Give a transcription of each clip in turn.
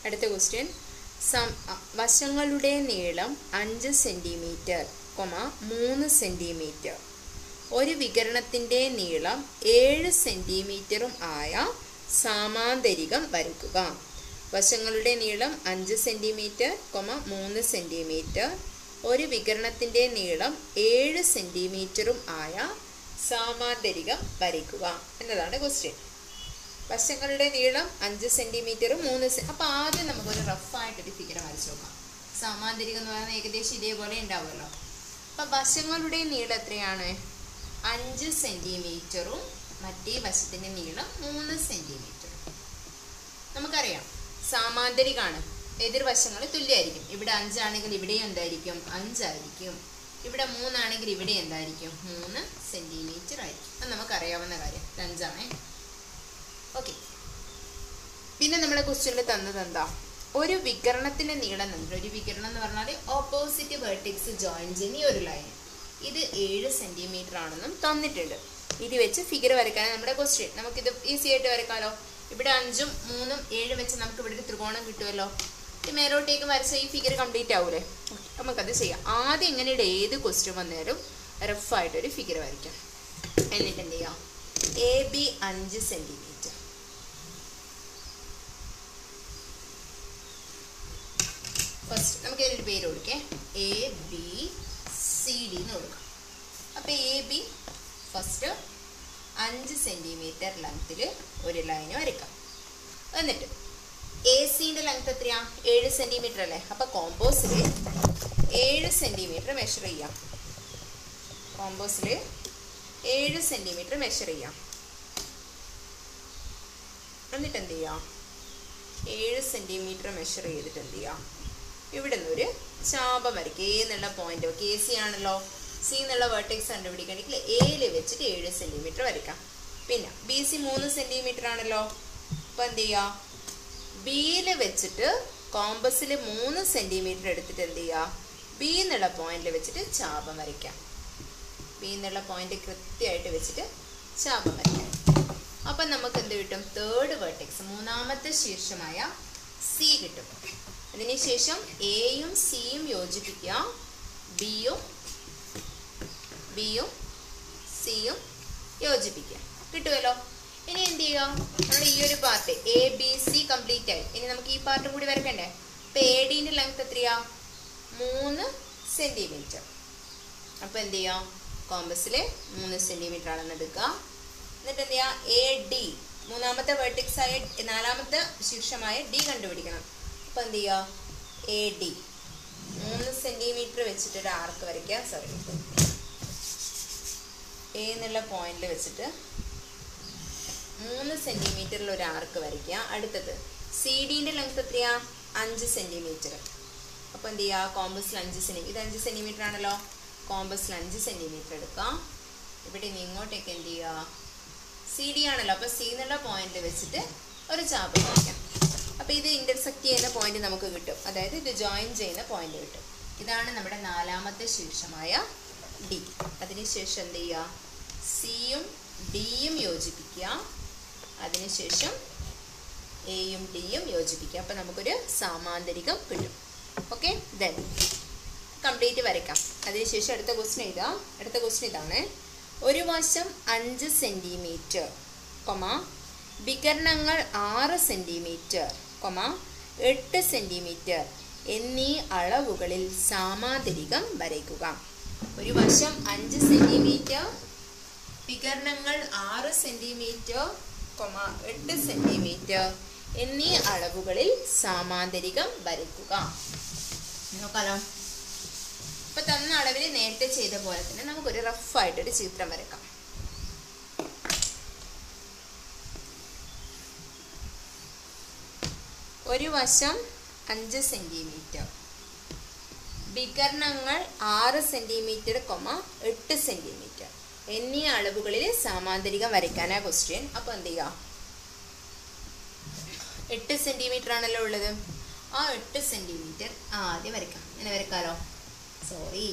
അടുത്ത question some അ- വശങ്ങളുടെ നീളം അഞ്ച് സെൻറ്റിമീറ്റർ കൊമ മൂന്ന് സെൻറ്റിമീറ്റർ ഒരു വികരണത്തിൻ്റെ നീളം ഏഴ് സെൻറ്റിമീറ്ററും ആയ സാമാന്തരികം വരയ്ക്കുക വശങ്ങളുടെ നീളം അഞ്ച് സെൻറ്റിമീറ്റർ കൊമ മൂന്ന് സെൻറ്റിമീറ്റർ ഒരു വികരണത്തിൻ്റെ നീളം ഏഴ് സെൻറ്റിമീറ്ററും ആയ സാമാന്തരികം വരയ്ക്കുക എന്നതാണ് ക്വസ്റ്റ്യൻ വശങ്ങളുടെ നീളം അഞ്ച് സെൻറ്റിമീറ്ററും മൂന്ന് സെ അപ്പോൾ ആദ്യം നമുക്കൊരു റഫായിട്ടൊരു ഫിഗർ വരച്ച് നോക്കാം സാമാന്തരികം എന്ന് പറയുന്നത് ഏകദേശം ഇതേപോലെ ഉണ്ടാവുമല്ലോ അപ്പം വശങ്ങളുടെ നീളം എത്രയാണ് അഞ്ച് സെൻറ്റിമീറ്ററും മറ്റേ വശത്തിൻ്റെ നീളം മൂന്ന് സെൻറ്റിമീറ്ററും നമുക്കറിയാം സാമാന്തരികാണ് എതിർവശങ്ങൾ തുല്യമായിരിക്കും ഇവിടെ അഞ്ചാണെങ്കിൽ ഇവിടെയും എന്തായിരിക്കും അഞ്ചായിരിക്കും ഇവിടെ മൂന്നാണെങ്കിൽ ഇവിടെ എന്തായിരിക്കും മൂന്ന് സെൻറ്റിമീറ്റർ ആയിരിക്കും അത് നമുക്കറിയാവുന്ന കാര്യം ഇത് അഞ്ചാണേ ഓക്കെ പിന്നെ നമ്മുടെ ക്വസ്റ്റ്യനിൽ തന്നത് എന്താ ഒരു വികരണത്തിന്റെ നീളം തന്നിട്ട് ഒരു വികരണം എന്ന് പറഞ്ഞാൽ ഓപ്പോസിറ്റ് വേർട്ടിക്സ് ജോയിൻ ചെയ്യുന്ന ഈ ഒരു ലൈൻ ഇത് ഏഴ് സെന്റിമീറ്റർ ആണെന്നും തന്നിട്ടുണ്ട് ഇത് വെച്ച് ഫിഗർ വരയ്ക്കാനാണ് നമ്മുടെ ക്വസ്റ്റ്യൻ നമുക്കിത് ഈസി ആയിട്ട് വരയ്ക്കാമല്ലോ ഇവിടെ അഞ്ചും മൂന്നും ഏഴും വെച്ച് നമുക്ക് ഇവിടെ ഒരു ത്രികോണം കിട്ടുമല്ലോ ഈ മേലോട്ടേക്ക് വരച്ച ഈ ഫിഗർ കംപ്ലീറ്റ് ആവൂലേ Okay, നമുക്കത് ചെയ്യാം ആദ്യം ഇങ്ങനെയുടെ ഏത് ക്വസ്റ്റ്യൻ വന്നാലും റഫായിട്ടൊരു ഫിഗർ വരയ്ക്കാം എന്നിട്ട് എന്ത് ചെയ്യാം എ ബി അഞ്ച് സെന്റിമീറ്റർ ഫസ്റ്റ് നമുക്ക് ഇതിനൊരു പേര് കൊടുക്കേ എ ബി സി ഡി എന്ന് കൊടുക്കാം അപ്പോൾ എ ബി ഫസ്റ്റ് അഞ്ച് സെൻറ്റിമീറ്റർ ലെങ്ത്തിൽ ഒരു ലൈന് വരയ്ക്കാം എന്നിട്ട് എ സിൻ്റെ ലെങ്ത് എത്രയാ ഏഴ് സെൻറ്റിമീറ്റർ അല്ലേ അപ്പോൾ കോമ്പോസിൽ ഏഴ് സെൻറ്റിമീറ്റർ മെഷർ ചെയ്യാം കോമ്പോസിൽ ഏഴ് സെൻറ്റിമീറ്റർ മെഷർ ചെയ്യാം എന്നിട്ട് എന്ത് ചെയ്യാം ഏഴ് സെൻറ്റിമീറ്റർ മെഷർ ചെയ്തിട്ട് എന്ത് ചെയ്യാം ഇവിടെ നിന്ന് ഒരു ചാപം വരയ്ക്കുക എ എന്നുള്ള പോയിന്റ് കെ സി ആണല്ലോ സി എന്നുള്ള വേർട്ടെക്സ് കണ്ടുപിടിക്കണമെങ്കിൽ എയിൽ വെച്ചിട്ട് ഏഴ് സെൻറ്റിമീറ്റർ വരയ്ക്കാം പിന്നെ ബി സി മൂന്ന് സെൻറ്റിമീറ്റർ ആണല്ലോ അപ്പോൾ എന്ത് ചെയ്യുക ബിയിൽ വെച്ചിട്ട് കോമ്പസിൽ മൂന്ന് സെൻറ്റിമീറ്റർ എടുത്തിട്ട് എന്ത് ചെയ്യുക ബി എന്നുള്ള പോയിന്റിൽ വെച്ചിട്ട് ചാപം വരയ്ക്കാം ബി എന്നുള്ള പോയിന്റ് കൃത്യമായിട്ട് വെച്ചിട്ട് ചാപം വരയ്ക്കാം അപ്പം നമുക്ക് എന്ത് കിട്ടും തേർഡ് വേർട്ടെക്സ് മൂന്നാമത്തെ ശീർഷമായ സി കിട്ടും അതിനുശേഷം എയും സിയും യോജിപ്പിക്കുക ബിയും ബിയും സിയും യോജിപ്പിക്കുക കിട്ടുമല്ലോ ഇനി എന്ത് ചെയ്യുക നമ്മുടെ ഈ ഒരു part A B C complete ആയി ഇനി നമുക്ക് ഈ പാർട്ടും കൂടി വരക്കണ്ടേ അപ്പം എ ഡിൻ്റെ ലെങ്ത് എത്രയാ മൂന്ന് സെൻറ്റിമീറ്റർ അപ്പോൾ എന്ത് ചെയ്യാം കോമ്പസിൽ മൂന്ന് സെൻറ്റിമീറ്റർ ആണെന്ന് എടുക്കുക എന്നിട്ട് എന്ത് ചെയ്യുക എ ഡി മൂന്നാമത്തെ വെർട്ടിക്സ് ആയ നാലാമത്തെ ശീർഷമായ ഡി കണ്ടുപിടിക്കണം അപ്പോൾ എന്ത് ചെയ്യുക എ ഡി മൂന്ന് സെൻറ്റിമീറ്റർ വെച്ചിട്ട് ഒരു ആർക്ക് വരയ്ക്കുക സോറി എ എന്നുള്ള പോയിന്റിൽ വെച്ചിട്ട് മൂന്ന് സെൻറ്റിമീറ്ററിൽ ഒരു ആർക്ക് വരയ്ക്കുക അടുത്തത് സി ഡിൻ്റെ ലെങ്ത് എത്രയാ അഞ്ച് സെൻറ്റിമീറ്റർ അപ്പോൾ എന്ത് ചെയ്യുക കോമ്പസിൽ അഞ്ച് സെൻറ്റി ഇത് അഞ്ച് സെൻറ്റിമീറ്റർ ആണല്ലോ കോമ്പസിൽ അഞ്ച് സെൻറ്റിമീറ്റർ എടുക്കാം ഇവിടെ നിന്ന് ഇങ്ങോട്ടേക്ക് എന്ത് ചെയ്യുക സി ഡി ആണല്ലോ അപ്പോൾ സി എന്നുള്ള പോയിന്റിൽ വെച്ചിട്ട് ഒരു ചാപം വരയ്ക്കാം അപ്പോൾ ഇത് ഇൻ്റർസെക്റ്റ് ചെയ്യുന്ന പോയിന്റ് നമുക്ക് കിട്ടും അതായത് ഇത് ജോയിൻ ചെയ്യുന്ന പോയിന്റ് കിട്ടും ഇതാണ് നമ്മുടെ നാലാമത്തെ ശീർഷമായ ഡി അതിനുശേഷം എന്ത് ചെയ്യുക സിയും ഡിയും യോജിപ്പിക്കുക അതിനുശേഷം എയും ഡിയും യോജിപ്പിക്കുക അപ്പോൾ നമുക്കൊരു സാമാന്തരികം കിട്ടും ഓക്കെ ദെൻ കംപ്ലീറ്റ് വരയ്ക്കാം അതിനുശേഷം അടുത്ത ക്വസ്റ്റ്യൻ ഇതാ അടുത്ത ക്വസ്റ്റ്യൻ ഇതാണ് ഒരു വശം അഞ്ച് സെൻറ്റിമീറ്റർ കൊമ വികരണങ്ങൾ ആറ് സെൻറ്റിമീറ്റർ കൊമ എട്ട് സെൻറ്റിമീറ്റർ എന്നീ അളവുകളിൽ സാമാന്തരികം വരയ്ക്കുക ഒരു വശം അഞ്ച് സെൻറ്റിമീറ്റർ വികരണങ്ങൾ ആറ് സെൻറ്റിമീറ്റർ കൊമ എട്ട് സെൻറ്റിമീറ്റർ എന്നീ അളവുകളിൽ സാമാന്തരികം വരയ്ക്കുക നോക്കാലോ ഇപ്പൊ തന്ന അളവിൽ നേരത്തെ ചെയ്ത പോലെ തന്നെ നമുക്കൊരു റഫായിട്ടൊരു ചിത്രം വരക്കാം ഒരു വശം അഞ്ച് സെൻറ്റിമീറ്റർ വികരണങ്ങൾ ആറ് സെൻറ്റിമീറ്റർ കൊമ എട്ട് സെൻറ്റിമീറ്റർ എന്നീ അളവുകളിൽ സാമാന്തരികം വരയ്ക്കാനാ ക്വസ്റ്റ്യൻ അപ്പോൾ എന്ത് ചെയ്യുക എട്ട് സെൻറ്റിമീറ്റർ ആണല്ലോ ഉള്ളത് ആ എട്ട് സെൻറ്റിമീറ്റർ ആദ്യം വരയ്ക്കാം ഇങ്ങനെ വരക്കാലോ സോറി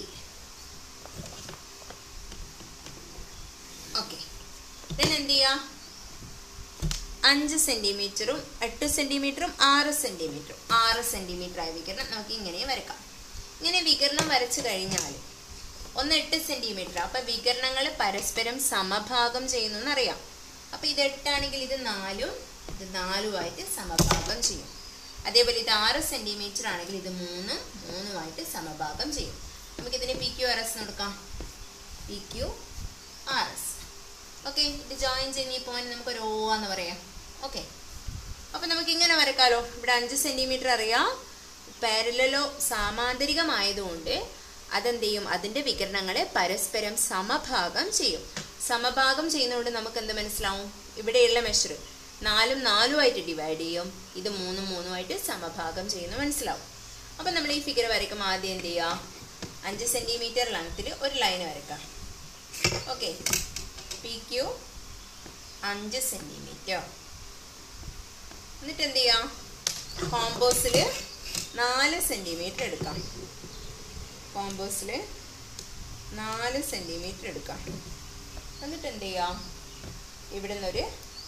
ഓക്കെ ദെൻ എന്ത് ചെയ്യുക അഞ്ച് സെന്റിമീറ്ററും എട്ട് സെന്റിമീറ്ററും ആറ് സെന്റിമീറ്ററും ആറ് സെന്റിമീറ്റർ ആയ വികരണം നമുക്ക് ഇങ്ങനെ വരക്കാം ഇങ്ങനെ വികരണം വരച്ചു കഴിഞ്ഞാൽ ഒന്ന് എട്ട് സെന്റിമീറ്റർ അപ്പൊ വികരണങ്ങൾ പരസ്പരം സമഭാഗം ചെയ്യുന്നു എന്നറിയാം അപ്പൊ ഇത് എട്ടാണെങ്കിൽ ഇത് നാലും ഇത് നാലുമായിട്ട് സമഭാഗം ചെയ്യും അതേപോലെ ഇത് ആറ് സെന്റിമീറ്റർ ആണെങ്കിൽ ഇത് മൂന്ന് മൂന്നുമായിട്ട് സമഭാഗം ചെയ്യും നമുക്ക് ഇതിന് പി ക്യു ആർ എസ് കൊടുക്കാം P Q R S okay ഇത് ജോയിൻ ചെയ്യുന്ന ഈ പോയിന്റ് നമുക്ക് ഒരു ഓ എന്ന് പറയാം ഓക്കെ അപ്പൊ നമുക്ക് ഇങ്ങനെ വരക്കാലോ ഇവിടെ അഞ്ച് സെന്റിമീറ്റർ അറിയാം പാരലലോ സാമാന്തരികമായതുകൊണ്ട് അതെന്ത് ചെയ്യും അതിന്റെ വികരണങ്ങളെ പരസ്പരം സമഭാഗം ചെയ്യും സമഭാഗം ചെയ്യുന്നതുകൊണ്ട് നമുക്ക് എന്ത് മനസ്സിലാവും ഇവിടെയുള്ള മെഷർ നാലും നാലുമായിട്ട് ഡിവൈഡ് ചെയ്യും ഇത് മൂന്നും മൂന്നുമായിട്ട് സമഭാഗം ചെയ്യുന്നു മനസ്സിലാവും അപ്പൊ നമ്മൾ ഈ ഫിഗർ വരയ്ക്കുമ്പോൾ ആദ്യം എന്ത് ചെയ്യുക അഞ്ച് സെന്റിമീറ്റർ ലെങ്ത്തിൽ ഒരു ലൈൻ വരക്കാം ഓക്കെ പി ക്യു അഞ്ച് സെന്റിമീറ്റർ എന്നിട്ട് എന്ത് ചെയ്യാം കോമ്പോസിൽ നാല് സെന്റിമീറ്റർ എടുക്കാം കോമ്പോസിൽ നാല് സെന്റിമീറ്റർ എടുക്കാം എന്നിട്ട് എന്ത് ചെയ്യാം ഇവിടെ നിന്നൊരു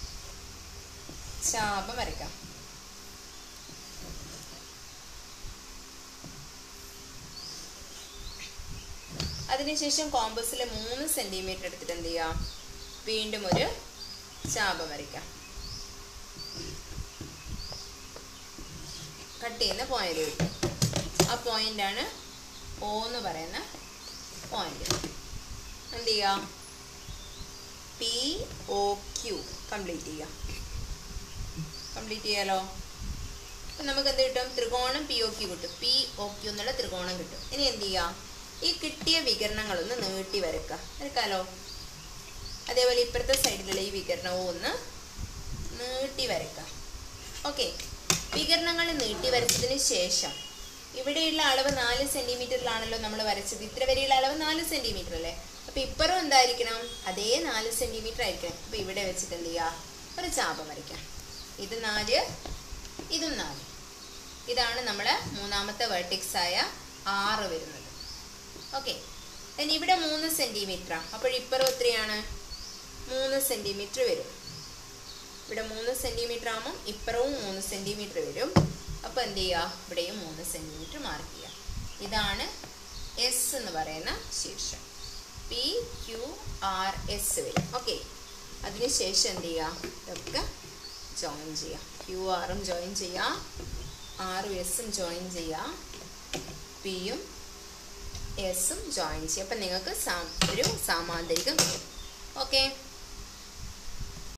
ചാപം വരയ്ക്കാം അതിനുശേഷം കോമ്പസിൽ മൂന്ന് സെന്റിമീറ്റർ എടുത്തിട്ട് എന്ത് ചെയ്യാം വീണ്ടും ഒരു ചാപം വരയ്ക്കാം കട്ട് ചെയ്യുന്ന പോയിന്റ് കിട്ടും ആ പോയിന്റാണ് ഓ എന്ന് പറയുന്ന പോയിന്റ് എന്ത് ചെയ്യാം പി ഒ ക്യു കംപ്ലീറ്റ് ചെയ്യാം കംപ്ലീറ്റ് ചെയ്യാലോ അപ്പം നമുക്ക് എന്ത് കിട്ടും ത്രികോണം പി ഒ ക്യു കിട്ടും പി ഒ ക്യു എന്നുള്ള ത്രികോണം കിട്ടും ഇനി എന്ത് ചെയ്യാം ഈ കിട്ടിയ വികരണങ്ങളൊന്ന് നീട്ടി വരക്കുക വരക്കാലോ അതേപോലെ ഇപ്പുറത്തെ സൈഡിലുള്ള ഈ വികരണവും ഒന്ന് നീട്ടി വരക്കാം ഓക്കെ വികരണങ്ങൾ നീട്ടി വരച്ചതിന് ശേഷം ഇവിടെയുള്ള അളവ് നാല് സെന്റിമീറ്ററിലാണല്ലോ നമ്മൾ വരച്ചത് ഇത്ര വരെയുള്ള അളവ് നാല് സെന്റിമീറ്റർ അല്ലേ അപ്പൊ ഇപ്പുറം എന്തായിരിക്കണം അതേ നാല് സെന്റിമീറ്റർ ആയിരിക്കണം അപ്പൊ ഇവിടെ വെച്ചിട്ട് എന്ത് ചെയ്യുക ഒരു ചാപം വരയ്ക്കാം ഇത് നാല് ഇതും നാല് ഇതാണ് നമ്മളെ മൂന്നാമത്തെ വെർട്ടിക്സ് ആയ ആറ് വരുന്നത് ഓക്കെ then ഇവിടെ മൂന്ന് സെന്റിമീറ്റർ അപ്പോൾ ഇപ്പുറം എത്രയാണ് മൂന്ന് സെന്റിമീറ്റർ വരും ഇവിടെ മൂന്ന് സെന്റിമീറ്റർ ആകുമ്പോൾ ഇപ്പുറവും മൂന്ന് സെന്റിമീറ്റർ വരും അപ്പോൾ എന്ത് ചെയ്യുക ഇവിടെയും മൂന്ന് സെന്റിമീറ്റർ മാർക്ക് ചെയ്യുക ഇതാണ് എസ് എന്ന് പറയുന്ന ശീർഷം പി ക്യു ആർ എസ് വരും ഓക്കെ അതിനുശേഷം എന്ത് ചെയ്യുക ഇതൊക്കെ ജോയിൻ ചെയ്യുക ക്യു ആറും ജോയിൻ ചെയ്യുക ആറും എസും ജോയിൻ ചെയ്യുക പിയും എസും ജോയിൻ ചെയ്യുക അപ്പം നിങ്ങൾക്ക് സാ ഒരു സാമാന്തരികം കിട്ടും ഓക്കെ